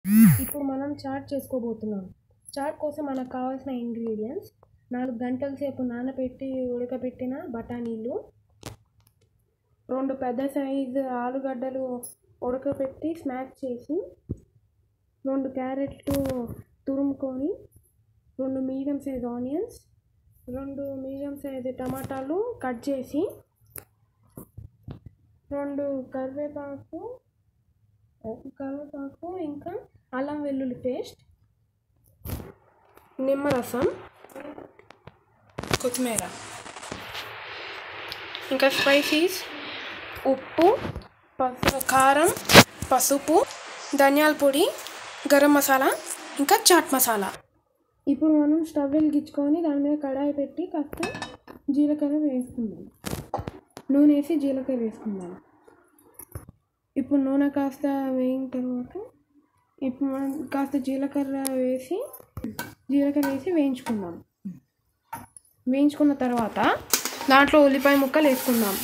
ఇప్పుడు మనం చాట్ చేసుకోబోతున్నాం చాట్ కోసం మనకు కావాల్సిన ఇంగ్రీడియంట్స్ నాలుగు గంటల సేపు నానబెట్టి ఉడకబెట్టిన బఠానీలు రెండు పెద్ద సైజు ఆలుగడ్డలు ఉడకబెట్టి స్మాష్ చేసి రెండు క్యారెట్లు తురుముకొని రెండు మీడియం సైజ్ ఆనియన్స్ రెండు మీడియం సైజ్ టమాటాలు కట్ చేసి రెండు కరివేపాకు కరివేపాకు ఇంకా అల్లం వెల్లుల్లి పేస్ట్ నిమ్మరసం కొత్తిమీర ఇంకా స్పైసీస్ ఉప్పు పసు కారం పసుపు ధనియాల పొడి గరం మసాలా ఇంకా చాట్ మసాలా ఇప్పుడు మనం స్టవ్ వెలిగించుకొని దాని మీద కడాయి పెట్టి కాస్త జీలకర్ర వేసుకుందాం నూనె వేసి జీలకర్ర వేసుకుందాం ఇప్పుడు నూనె కాస్త వేగిన తర్వాత ఇప్పుడు మనం కాస్త జీలకర్ర వేసి జీలకర్ర వేసి వేయించుకుందాం వేయించుకున్న తర్వాత దాంట్లో ఉల్లిపాయ ముక్కలు వేసుకుందాం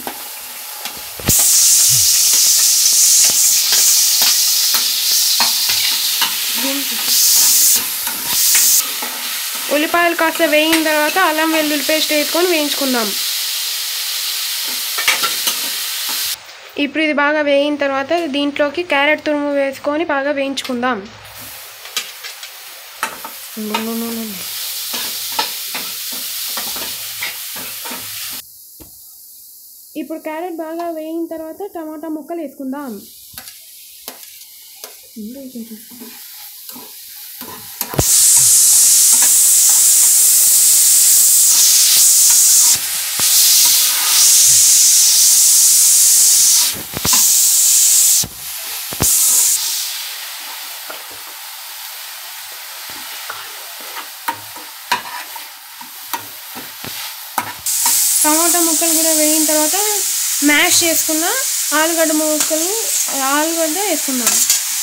ఉల్లిపాయలు కాస్త వేగిన తర్వాత అల్లం వెల్లుల్లి పేస్ట్ వేసుకొని వేయించుకుందాం ఇప్పుడు ఇది బాగా వేగిన తర్వాత దీంట్లోకి క్యారెట్ తురుము వేసుకొని బాగా వేయించుకుందాం ఇప్పుడు క్యారెట్ బాగా వేగిన తర్వాత టమాటా ముక్కలు వేసుకుందాం టమాటా ముక్కలు కూడా వేగిన తర్వాత మ్యాష్ చేసుకున్న ఆలుగడ్డ ముక్కలు ఆలుగడ్డ వేసుకుందాం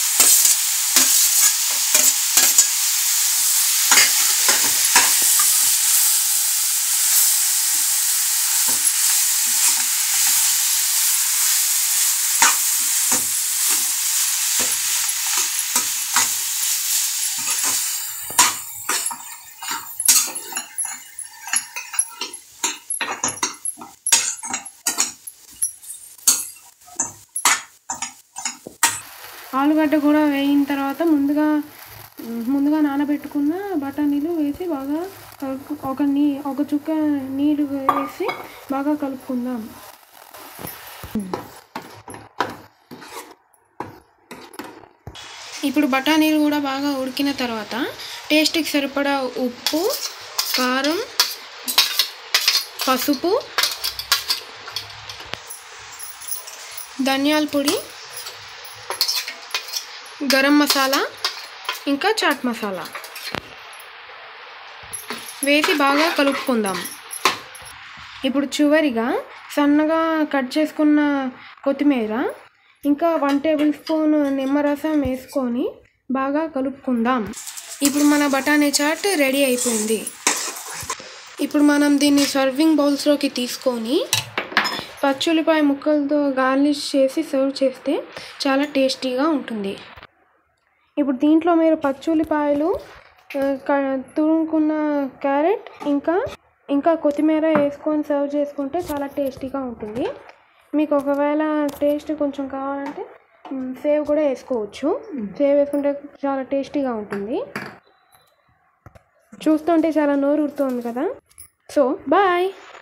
ఆలుగడ్డ కూడా వేగిన తర్వాత ముందుగా ముందుగా నానబెట్టుకున్న బఠానీలు వేసి బాగా కలుపు ఒక నీ ఒక చుక్క నీళ్ళు వేసి బాగా కలుపుకుందాం ఇప్పుడు బఠానీలు కూడా బాగా ఉడికిన తర్వాత టేస్ట్కి సరిపడా ఉప్పు కారం పసుపు ధనియాల పొడి గరం మసాలా ఇంకా చాట్ మసాలా వేసి బాగా కలుపుకుందాం ఇప్పుడు చివరిగా సన్నగా కట్ చేసుకున్న కొత్తిమీర ఇంకా వన్ టేబుల్ స్పూన్ నిమ్మరసం వేసుకొని బాగా కలుపుకుందాం ఇప్పుడు మన బఠానీ చాట్ రెడీ అయిపోయింది ఇప్పుడు మనం దీన్ని సర్వింగ్ బౌల్స్లోకి తీసుకొని పచ్చుల్లిపాయ ముక్కలతో గార్నిష్ చేసి సర్వ్ చేస్తే చాలా టేస్టీగా ఉంటుంది ఇప్పుడు దీంట్లో మీరు పచ్చుల్లిపాయలు ఆ, క- తురుముకున్న క్యారెట్ ఇంకా ఇంకా కొత్తిమీర వేసుకొని సర్వ్ చేసుకుంటే చాలా టేస్టీగా ఉంటుంది మీకు ఒకవేళ టేస్ట్ కొంచెం కావాలంటే మ్, సేవ్ కూడా వేసుకోవచ్చు సేవ్ వేసుకుంటే చాలా టేస్టీగా ఉంటుంది చూస్తుంటే చాలా నోరు ఊరుతుంది కదా సో బాయ్